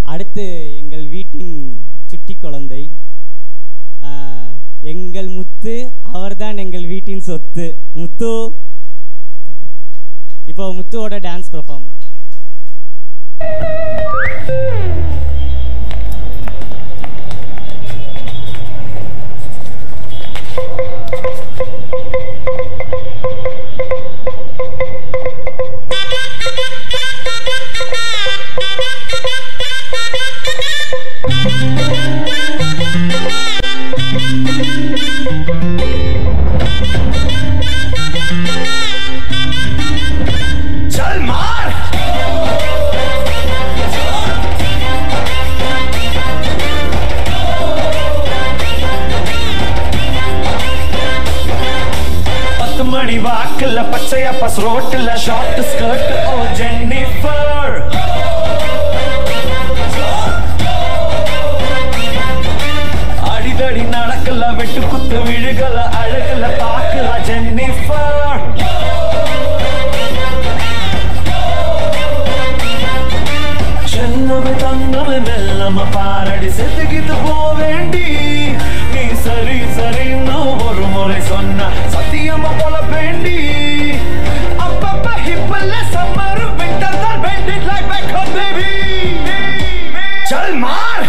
அடுத்து எங்கள் வீட்டின் சுட்டி குழந்தை ஆஹ், எங்கள் முத்து அவர்தான் எங்கள் வீட்டின் சொத்து முத்து இப்போ முத்துவோட டான்ஸ் பெர்ஃபார்மன்ஸ் चल मार பத்து மணி வாக்குல பச்சையா பஸ் ரோட்டுல ஷார்ட் ஸ்கர்ட் ஓ ஜென்னிஃபர் அடிதடி நடக்கல வெட்டு குத்து விழுகல அழகுல பாக்குல ஜென்னிஃபர் சென்னமே தங்கமே மெல்லம பாரடி செத்துக்கிட்டு போவேண்டி நீ சரி சரின்னு ஒரு முறை சொன்ன சத்தியமா போல வேண்டி அப்பப்ப ஹிப்பல்ல சம்மர் விண்டர் தான் bend it like back home baby चल मार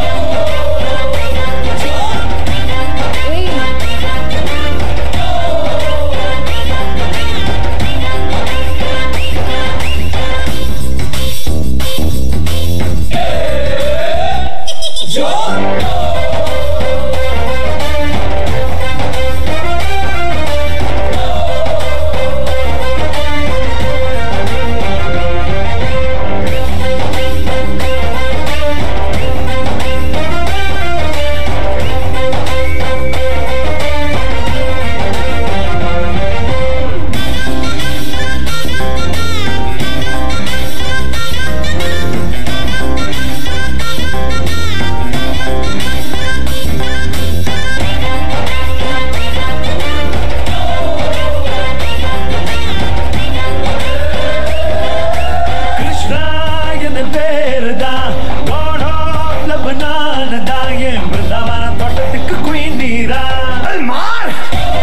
கிருஷ்ணா என் பேருதான் God of love நானதான் என் பிருந்தாவன தோட்டத்துக்கு queen நீரா மார்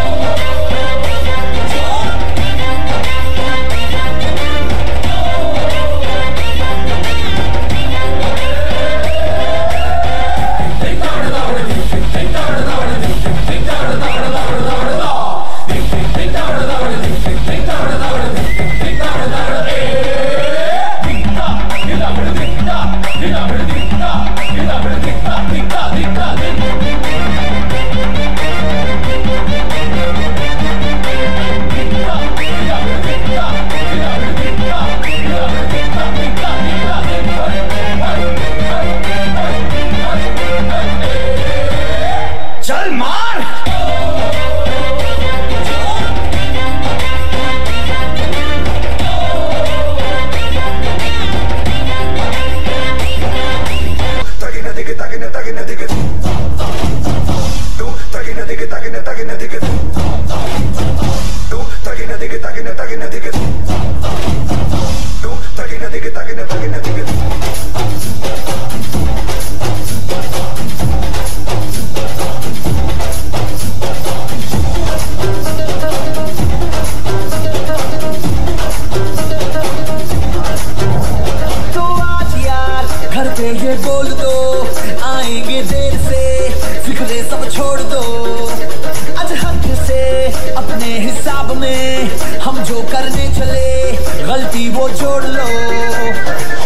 चल मार Tagina digga tagina tagina digga Du tagina digga tagina tagina digga Du tagina digga tagina tagina digga Du tagina digga tagina tagina digga तो आज यार घर पे ये बोल दो आएंगे देर से फिक्रे सब छोड़ दो आज हक से अपने हिसाब में हम जो करने चले गलती वो जोड़ लो